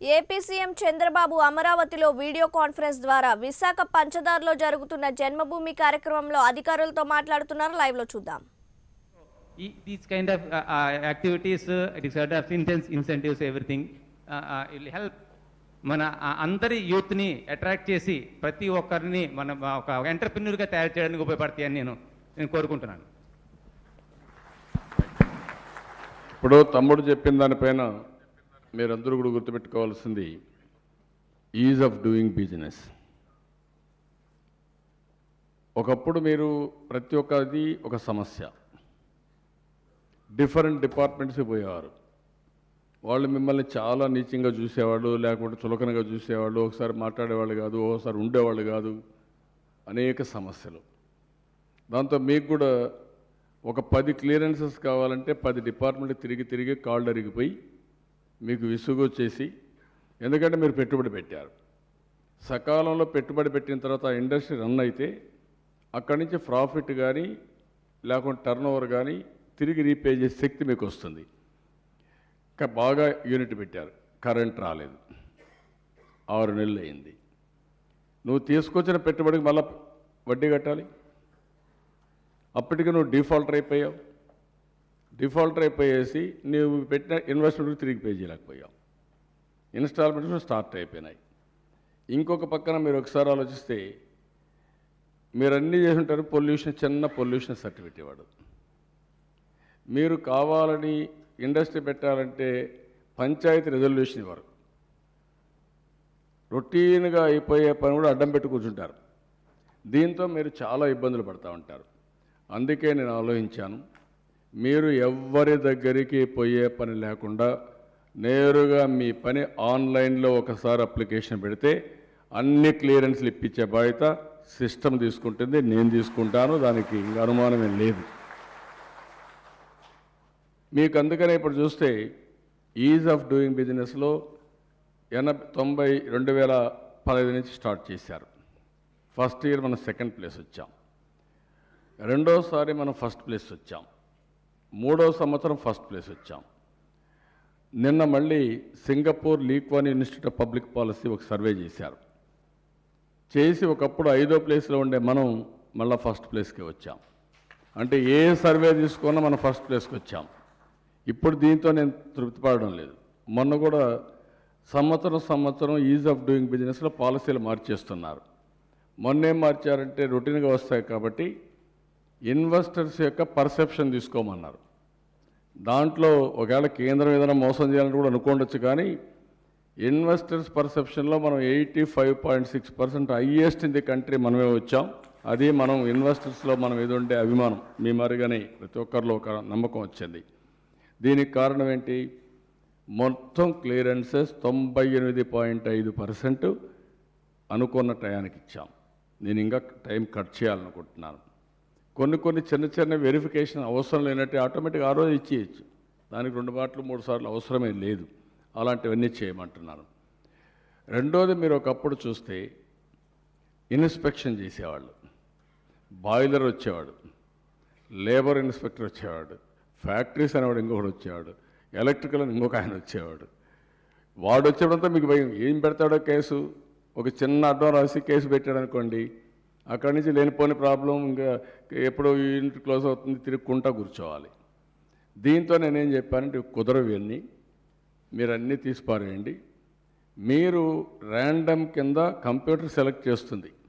AP CM Chandrababu అమరావతిలో video conference ద్వారా విశాఖ పంచదార్లో జరుగుతున్న జన్మభూమి కార్యక్రమంలో అధికారులతో మాట్లాడుతున్నారు లైవ్ లో చూద్దాం ఈ- these kind of uh, uh, activities, uh, these kind of intense incentives, everything uh, uh, will help మన ఆ అందరి యూత్ని అట్రాక్ట్ చేసి ప్రతి ఒక్కరిని మన ఒక ఎంటర్ప్రిన్యూర్గా తయారు చేయడానికి ఉపయోగపడతాయని నేను నేను కోరుకుంటున్నాను ఇప్పుడు తమ్ముడు చెప్పిన దానిపైన మీరందరూ కూడా గుర్తుపెట్టుకోవాల్సింది ఈజ్ ఆఫ్ డూయింగ్ బిజినెస్ ఒకప్పుడు మీరు ప్రతి ఒక్కది ఒక సమస్య డిఫరెంట్ డిపార్ట్మెంట్స్కి పోయేవారు వాళ్ళు మిమ్మల్ని చాలా నీచంగా చూసేవాళ్ళు లేకుంటే చులకనగా చూసేవాళ్ళు ఒకసారి మాట్లాడేవాళ్ళు కాదు ఒకసారి ఉండేవాళ్ళు కాదు అనేక సమస్యలు దాంతో మీకు కూడా ఒక పది క్లియరెన్సెస్ కావాలంటే పది డిపార్ట్మెంట్ తిరిగి తిరిగి కాళ్ళు అరిగిపోయి మీకు విసుగు వచ్చేసి ఎందుకంటే మీరు పెట్టుబడి పెట్టారు సకాలంలో పెట్టుబడి పెట్టిన తర్వాత ఆ ఇండస్ట్రీ రన్ అయితే అక్కడి నుంచి ప్రాఫిట్ కానీ లేకుంటే టర్న్ ఓవర్ కానీ తిరిగి రీపే చేసే శక్తి మీకు వస్తుంది ఇంకా బాగా యూనిట్ పెట్టారు కరెంట్ రాలేదు ఆరు నెలలు అయింది నువ్వు తీసుకొచ్చిన పెట్టుబడికి మళ్ళీ వడ్డీ కట్టాలి అప్పటికి నువ్వు డిఫాల్టర్ అయిపోయావు డిఫాల్టర్ అయిపోయేసి నువ్వు పెట్టిన ఇన్వెస్ట్మెంట్ తిరిగి పే చేయలేకపోయావు ఇన్స్టాల్మెంట్స్ స్టార్ట్ అయిపోయినాయి ఇంకొక పక్కన మీరు ఒకసారి ఆలోచిస్తే మీరు అన్నీ చేసి ఉంటారు పొల్యూషన్ చిన్న పొల్యూషన్ సర్టిఫికేట్ ఇవ్వడు మీరు కావాలని ఇండస్ట్రీ పెట్టాలంటే పంచాయతీ రెజల్యూషన్ ఇవ్వరు రొటీన్గా అయిపోయే పని కూడా అడ్డం పెట్టి కూర్చుంటారు దీంతో మీరు చాలా ఇబ్బందులు పడతా ఉంటారు అందుకే నేను ఆలోచించాను మీరు ఎవ్వరి దగ్గరికి పోయే పని లేకుండా నేరుగా మీ పని ఆన్లైన్లో ఒకసారి అప్లికేషన్ పెడితే అన్ని క్లియరెన్స్లు ఇప్పించే బాధ్యత సిస్టమ్ తీసుకుంటుంది నేను తీసుకుంటాను దానికి ఇంకా అనుమానమే లేదు మీకు అందుకనే ఇప్పుడు చూస్తే ఈజ్ ఆఫ్ డూయింగ్ బిజినెస్లో ఎనభై తొంభై రెండు వేల పదహైదు నుంచి స్టార్ట్ చేశారు ఫస్ట్ ఇయర్ మనం సెకండ్ ప్లేస్ వచ్చాం రెండోసారి మనం ఫస్ట్ ప్లేస్ వచ్చాం మూడో సంవత్సరం ఫస్ట్ ప్లేస్ వచ్చాం నిన్న మళ్ళీ Singapore Lee Kuan institute of public policy ఒక సర్వే చేశారు చేసి ఒకప్పుడు ఐదో ప్లేస్లో ఉండే మనం మళ్ళీ ఫస్ట్ ప్లేస్కి వచ్చాం అంటే ఏ సర్వే తీసుకున్నా మనం ఫస్ట్ ప్లేస్కి వచ్చాం ఇప్పుడు దీంతో నేను తృప్తి పడడం లేదు మొన్న కూడా సంవత్సరం సంవత్సరం ఈజ్ ఆఫ్ డూయింగ్ బిజినెస్లో పాలసీలు మార్చేస్తున్నారు మొన్నేం మార్చారంటే రొటీన్గా వస్తాయి కాబట్టి ఇన్వెస్టర్స్ యొక్క పర్సెప్షన్ తీసుకోమన్నారు దాంట్లో ఒకవేళ కేంద్రం ఏదైనా మోసం చేయాలని కూడా అనుకోండొచ్చు కానీ ఇన్వెస్టర్స్ పర్సెప్షన్లో మనం eighty five point six percent highest in the country మనమే వచ్చాం అది మనం ఇన్వెస్టర్స్లో మనం ఏదో ఉండే అభిమానం మీ మరుగనే ప్రతి ఒక్కరిలో ఒక నమ్మకం వచ్చింది దీనికి కారణం ఏంటి మొత్తం క్లియరెన్సెస్ తొంభై ఎనిమిది పాయింట్ ఐదు పర్సెంట్ అనుకున్న టయానికి ఇచ్చాం నేను ఇంకా టైం కట్ చేయాలనుకుంటున్నాను కొన్ని కొన్ని చిన్న చిన్న వెరిఫికేషన్ అవసరం లేనట్టు ఆటోమేటిక్గా ఆ రోజు ఇచ్చేయచ్చు దానికి రెండు మాటలు మూడు సార్లు అవసరమే లేదు అలాంటివన్నీ చేయమంటున్నాను రెండోది మీరు ఒకప్పుడు చూస్తే ఇన్స్పెక్షన్ చేసేవాళ్ళు బాయిలర్ వచ్చేవాడు లేబర్ ఇన్స్పెక్టర్ వచ్చేవాడు ఫ్యాక్టరీస్ అనేవాడు ఇంకొకడు వచ్చేవాడు ఎలక్ట్రికల్ అని ఇంకొక ఆయన వచ్చేవాడు వాడు వచ్చేటంతా మీకు భయం ఏం పెడతాడో కేసు ఒక చిన్న అడ్డం రాసి కేసు పెట్టాడు అనుకోండి అక్కడి నుంచి లేనిపోని ప్రాబ్లం ఇంకా ఎప్పుడు యూనిట్ క్లోజ్ అవుతుంది తిరుక్కుంటా కూర్చోవాలి దీంతో నేనేం చెప్పానంటే ఇవి కుదరవు ఇవన్నీ మీరు అన్నీ తీసి పారేయండి మీరు ర్యాండమ్ కింద కంప్యూటర్ సెలెక్ట్ చేస్తుంది